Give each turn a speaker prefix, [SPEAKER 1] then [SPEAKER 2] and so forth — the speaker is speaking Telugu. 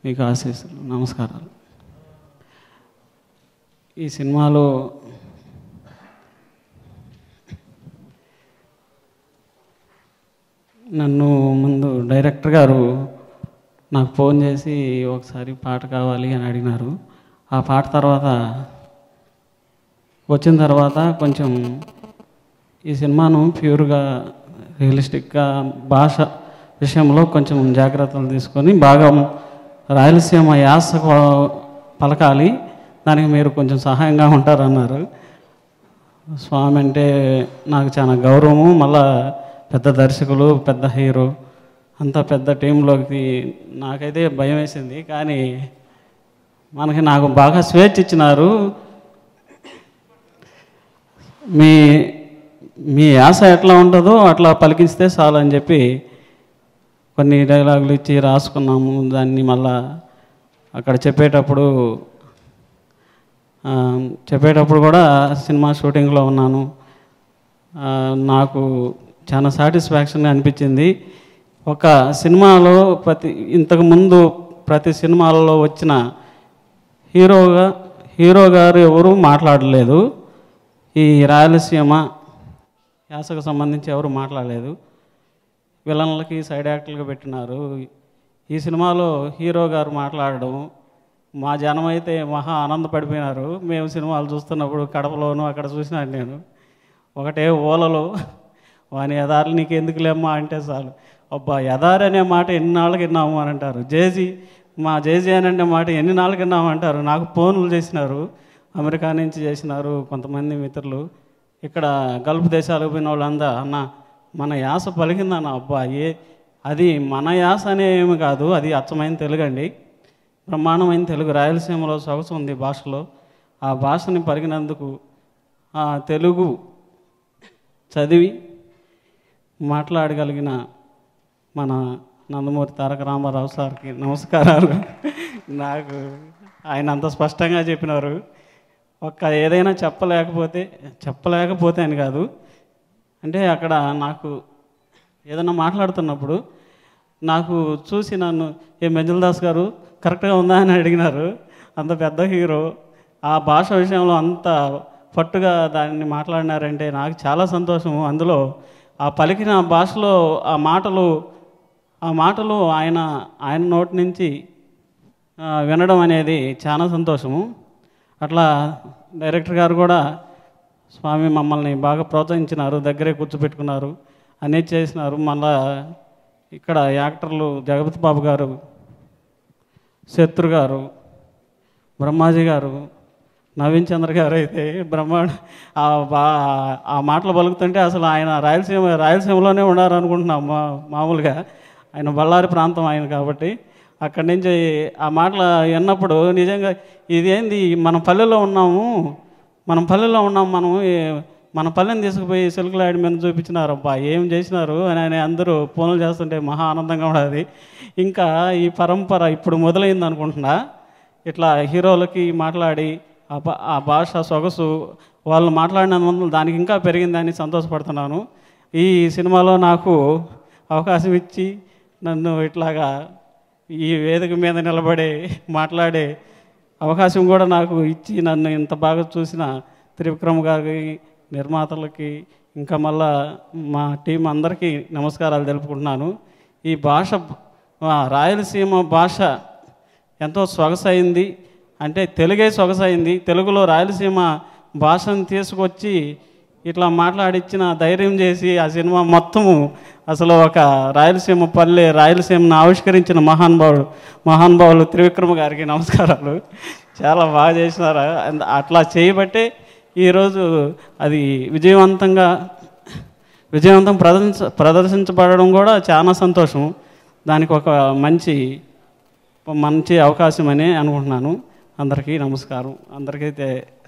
[SPEAKER 1] మీకు ఆశీస్సులు నమస్కారాలు ఈ సినిమాలో నన్ను ముందు డైరెక్టర్ గారు నాకు ఫోన్ చేసి ఒకసారి పాట కావాలి అని అడిగినారు ఆ పాట తర్వాత వచ్చిన తర్వాత కొంచెం ఈ సినిమాను ప్యూర్గా రియలిస్టిక్గా భాష విషయంలో కొంచెం జాగ్రత్తలు తీసుకొని బాగా రాయలసీమ యాస కొ- పలకాలి దానికి మీరు కొంచెం సహాయంగా ఉంటారన్నారు స్వామి అంటే నాకు చాలా గౌరవము మళ్ళా పెద్ద దర్శకులు పెద్ద హీరో అంత పెద్ద టీంలోకి నాకైతే భయం వేసింది కానీ మనకి నాకు బాగా స్వేచ్ఛ ఇచ్చినారు మీ మీ యాస ఎట్లా ఉంటుందో అట్లా పలికిస్తే చాలు అని చెప్పి కొన్ని డైలాగులు ఇచ్చి రాసుకున్నాము దాన్ని మళ్ళా అక్కడ చెప్పేటప్పుడు ఆ, చెప్పేటప్పుడు కూడా సినిమా షూటింగ్లో ఉన్నాను ఆ, నాకు చాలా సాటిస్ఫాక్షన్ అనిపించింది ఒక సినిమాలో ప్రతి ఇంతకు ముందు ప్రతి సినిమాలలో వచ్చిన హీరోగా హీరో గారు ఎవరు మాట్లాడలేదు ఈ రాయలసీమ యాసకు సంబంధించి ఎవరు మాట్లాడలేదు విలన్లకి సైడ్ యాక్టర్లుగా పెట్టినారు ఈ సినిమాలో హీరో గారు మాట్లాడడం మా జనం అయితే మహా ఆనందపడిపోయినారు మేము సినిమాలు చూస్తున్నప్పుడు కడపలోను అక్కడ చూసినాను నేను ఒకటే ఓలలో వాని ఎదారులు నీకు ఎందుకు లేమ్మా అంటే చాలు అబ్బా ఎదారి అనే మాట ఎన్ని నాళ్ళకి విన్నాము అని అంటారు జేజీ మా జేజీ అని అంటే మాట ఎన్ని నాళ్ళకి విన్నాము అంటారు నాకు ఫోన్లు చేసినారు అమెరికా నుంచి చేసినారు కొంతమంది మిత్రులు ఇక్కడ గల్ఫ్ దేశాలకు పోయిన వాళ్ళందా అన్న మన యాస పలికిందన్న అబ్బా ఏ అది మన యాస అనే ఏమి కాదు అది అచ్చమైన తెలుగు అండి బ్రహ్మాండమైన తెలుగు రాయలసీమలో సొగసు ఉంది భాషలో ఆ భాషని పలికినందుకు ఆ తెలుగు చదివి మాట్లాడగలిగిన మన నందమూరి తారక రామారావు సార్కి నమస్కారాలు నాకు ఆయన అంత స్పష్టంగా చెప్పినారు ఒక్క ఏదైనా చెప్పలేకపోతే చెప్పలేకపోతే అని కాదు అంటే అక్కడ నాకు ఏదైనా మాట్లాడుతున్నప్పుడు నాకు చూసి నన్ను ఏ మెంజల్ దాస్ గారు కరెక్ట్గా ఉందా అని అడిగినారు అంత పెద్ద హీరో ఆ భాష విషయంలో అంత పట్టుగా దాన్ని మాట్లాడినారంటే నాకు చాలా సంతోషము అందులో ఆ పలికిన భాషలో ఆ మాటలు ఆ మాటలు ఆయన ఆయన నోటి నుంచి ఆ, వినడం అనేది చాలా సంతోషము అట్లా డైరెక్టర్ గారు కూడా స్వామి మమ్మల్ని బాగా ప్రోత్సహించినారు దగ్గరే కూర్చోపెట్టుకున్నారు అన్నీ చేసినారు మళ్ళా ఇక్కడ యాక్టర్లు జగపతి బాబు గారు శత్రు గారు బ్రహ్మాజీ గారు నవీన్ చంద్ర గారు అయితే బ్రహ్మాండ ఆ బా ఆ మాటలు పలుకుతుంటే అసలు ఆయన రాయలసీమ రాయలసీమలోనే ఉన్నారు అనుకుంటున్నాం మా మామూలుగా ఆయన బళ్ళారి ప్రాంతం ఆయన కాబట్టి అక్కడి నుంచి ఆ మాటలు విన్నప్పుడు నిజంగా ఇదేంది మన పల్లెలో ఉన్నాము మనం పల్లెలో ఉన్నాం మనం ఏ- మన పల్లెని తీసుకుపోయి సిల్క్లాడ్ మీద చూపించినారు అబ్బా ఏం చేసినారు అని ఆయన అందరూ ఫోన్లు చేస్తుంటే మహా ఆనందంగా ఉన్నది ఇంకా ఈ పరంపర ఇప్పుడు మొదలైంది అనుకుంటున్నా ఇట్లా హీరోలకి మాట్లాడి ఆ భా- ఆ భాష సొగసు వాళ్ళు మాట్లాడినందువల్ల దానికి ఇంకా పెరిగిందని సంతోషపడుతున్నాను ఈ సినిమాలో నాకు అవకాశం ఇచ్చి నన్ను ఇట్లాగా ఈ వేదిక మీద నిలబడి మాట్లాడే అవకాశం కూడా నాకు ఇచ్చి నన్ను ఇంత బాగా చూసిన త్రివిక్రమ్ గారికి నిర్మాతలకి ఇంకా మళ్ళా మా టీం అందరికీ నమస్కారాలు తెలుపుకుంటున్నాను ఈ భాష ఆ, రాయలసీమ భాష ఎంతో సొగసైంది అంటే తెలుగే సొగసైంది తెలుగులో రాయలసీమ భాషను తీసుకొచ్చి ఇట్లా మాట్లాడిచ్చిన ధైర్యం చేసి ఆ సినిమా మొత్తము అసలు ఒక రాయలసీమ పల్లె రాయలసీమను ఆవిష్కరించిన మహానుభావుడు మహానుభావులు త్రివిక్రమ గారికి నమస్కారాలు చాలా బాగా చేసినారు అంద- అట్లా చేయబట్టే ఈరోజు అది విజయవంతంగా విజయవంతం ప్రదర్శించ ప్రదర్శించబడడం కూడా చాలా సంతోషం దానికి ఒక మంచి మంచి అవకాశం అని అనుకుంటున్నాను అందరికీ నమస్కారం అందరికైతే